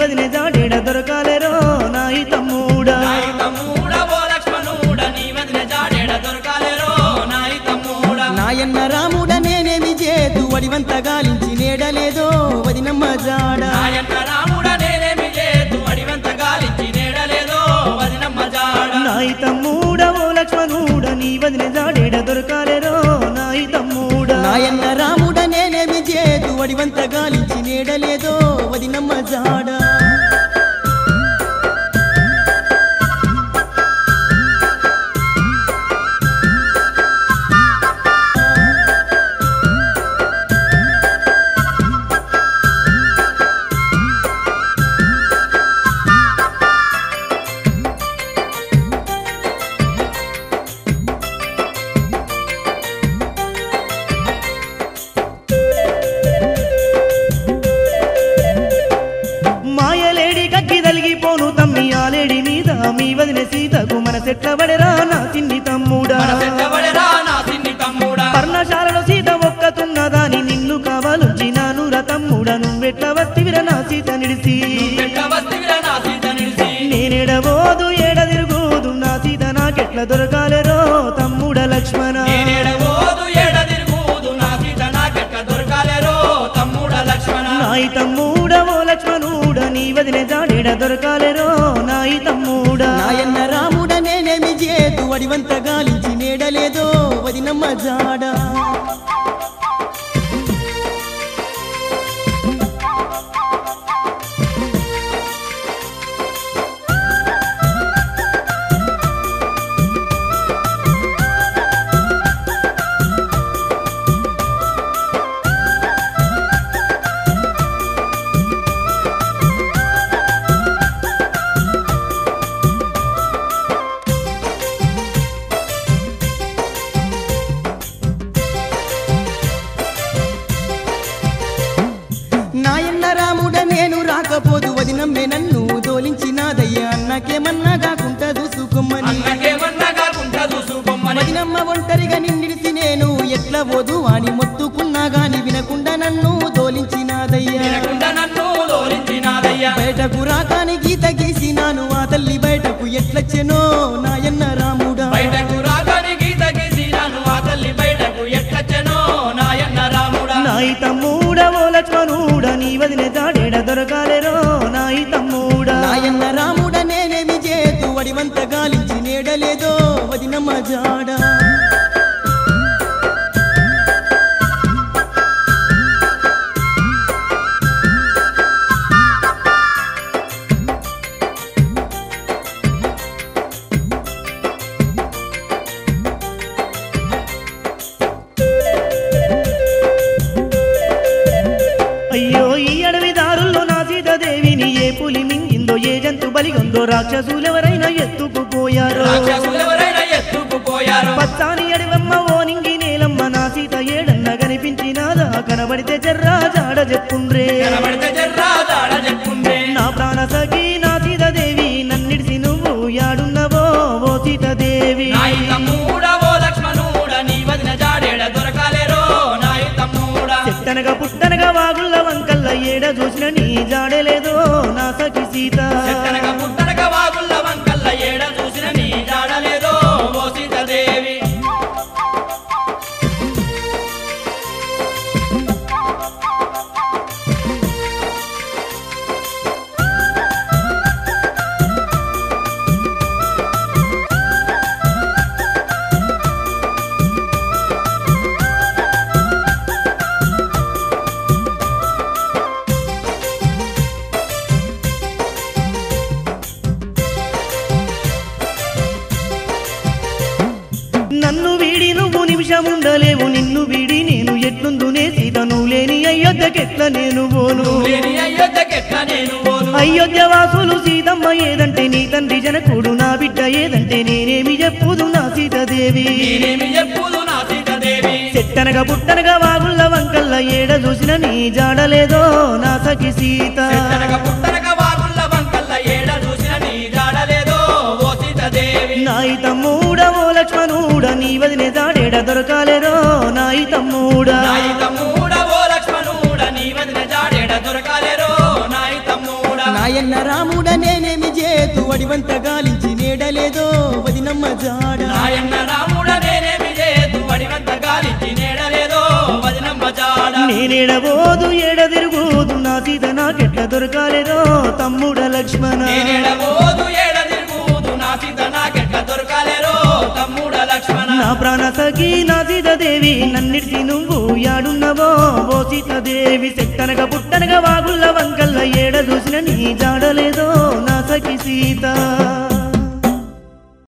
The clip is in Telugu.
వదిన జాడేడ దొరకాలేరో నాయి తమ్ముడా నాయి తమ్ముడా ఓ లక్ష్మణుడ నీ వదిన జాడేడ దొరకాలేరో నాయి తమ్ముడా నాయన్న రాముడ నేనేమి చేతు వడివంత గాలించి నేడలేదో వదినమ్మ జాడ నాయన్న రాముడ నేనేమి లేదు అడివంత గాలించి నేడలేదో వదినమ్మ జాడ నాయి తమ్ముడా ఓ లక్ష్మణుడ నీ వదిన జాడేడ దొరకాలేరో నాయి తమ్ముడా నాయన్న రాముడ నేనేమి చేతు వడివంత గాలించి నేడలేదో వదినమ్మ జాడ మాయలేడి కక్కి తలిగిపోను తమ్మి ఆలేడి మీద మీ వదిన సీతకు మన సెట్ల పడరా నా చిన్ని తమ్ముడా మన పెద్దబడరా నా సిన్ని తమ్ముడా పర్ణశాలలో సీత ఒక్కతున్నదాని నిన్ను కావాలొచ్చి నానుర తమ్ముడా నువ్వెట్ల వస్తివిర నా సీత నిడిసి పెట్ట వస్తివిరా నా సీత నిలిసి నేనెడబోదు ఏడ తిరుగుదు నా సీత నాకెట్ల దొరకాలేరో తమ్ముడ లక్ష్మణ నేనేడబోదు ఏడ తిరుగుదు నా సీత నాకెట్ట దొరకాలేరో తమ్ముడ లక్ష్మణ నాయి తమ్ముడ ఓ లక్ష్మణుడ నీ వదిన జాడేడ దొరకాలేరో నాయి తమ్ముడా నాయన్న రాముడ నేనేమి చేతు వడివంత గాలించి నేడలేదో వదినమ్మ జాడ నాయన్న రాముడ నేను రాకపోదు వదినమ్మే నన్ను దోలించినాదయ్యా అన్నకేమన్నా కాకుండా చూసుకోమని అన్నకేమన్నా కాకుండా చూసుకోమని వదినమ్మ ఒంటరిగా నిన్నిడిసి నేను ఎట్లా పోదు అని మొత్తుకున్నా గాని వినకుండా నన్ను దోలించినాదయ్యా వినకుండా నన్ను లోరించినాదయ్యా బయటకు రాకాని గీత గీసినాను ఆ తల్లి బయటకు ఎట్లొచ్చెనో నాయన్న రాముడా బయటకు రాగాని గీత గీసినాను ఆ తల్లి బయటకు ఎట్లచ్చనో నాయన్న రాముడా నాయి తమ్ముడ ఓ లక్ష్మణుడ నీ వదిన జాడేడ దొరకాలేరో నాయి తమ్ముడా నాయన్న రాముడ నేనేమి చేతు వడివంత గాలించి నేడలేదో వదినమ్మ జాడ అయ్యో ఈ అడవి దారుల్లో నా సీతాదేవిని ఏ పులి మింగిందో ఏ జంతు బలిగొందో రాక్షసులెవరైనా ఎత్తుకుపోయారో రాక్షసులెవరైనా ఎత్తుకుపోయారు పచ్చాని అడివమ్మ ఓ నింగి నేలమ్మ నా సీత ఏడన్న కనిపించినాదా కనబడితే జర్రా జాడ చెప్పుండ్రే కనబడితే జర్రా దాడ చెప్పుండే నా ప్రాణ సఖి నా సీతాదేవి నన్నిడిసి నువ్వు యాడున్నవో ఓ సీతాదేవి నాయి తమ్ముడా ఓ లక్ష్మణుడా నీ వదిన జాడేడ దొరకాలేరో నాయి తమ్ముడా చెట్టనగా పుట్టనగా వాగుళ్ళ వంకల్ల ఏడ చూసిన నీ జాడలేదో నా సఖి సీత చెట్టనక పుట్టనక వాగుళ్ళ వంకల్ల ఏడ చూసిన నీ జాడలేదో ఓ సీతాదేవి నన్ను వీడి నువ్వు నిమిషం ఉండలేవు నిన్ను వీడి నేను ఎట్లుందునే సీత నువ్వు లేని అయోధ్యకెట్ల నేను పోను లేని అయ్యొద్దకెట్ల నేను పోను అయోధ్య వాసులు సీతమ్మ ఏదంటే నీ తండ్రి జనకుడు నా బిడ్డ ఏదంటే నేనేమి చెప్పుదు నా సీతాదేవి నేనేమి చెప్పుదు నా సీతాదేవి చెట్టనగా పుట్టనగా వాగుళ్ళ వంకల్ల ఏడ చూసిన నీ జాడలేదో నా సఖి సీత చెట్టనక పుట్టనక వాగుళ్ళ వంకల్ల ఏడ చూసిన నీ జాడలేదో ఓ సీతాదేవి నాయి తమ్ముడ ఓ లక్ష్మణుడ నీ వదిన జాడేడ దొరకాలేరో నాయి తమ్ముడా నాయి తమ్ముడ ఓ లక్ష్మణుడ నీ వదిన జాడేడ దొరకాలేరో నాయి తమ్ముడ నాయన్న రాముడ నేనేమి చేతు వడివంత గాలించి నేడలేదో వదినమ్మ జాడ నాయన్న రాముడ నేనేమి చేయదు వడివంత గాలించి నేడలేదో వదినమ్మ జాడ నేనేడబోదు ఏడ తిరుగుదు నా సీత నాకెట్ల దొరకాలేదో తమ్ముడ లక్ష్మణ నేనేడబోదు ఏడ తిరుగుదు నా సీత నాకెట్ల దొరకాలేరో తమ్ముడ లక్ష్మణ నా ప్రాణ సఖి నా సీతాదేవి నన్నిడిసి నువ్వు యాడున్నవో ఓ సీతాదేవి సెట్టనగా పుట్టనగా వాగుల్ల వంకల్ల ఏడ చూసిన నీ జాడలేదో నా సఖి సీత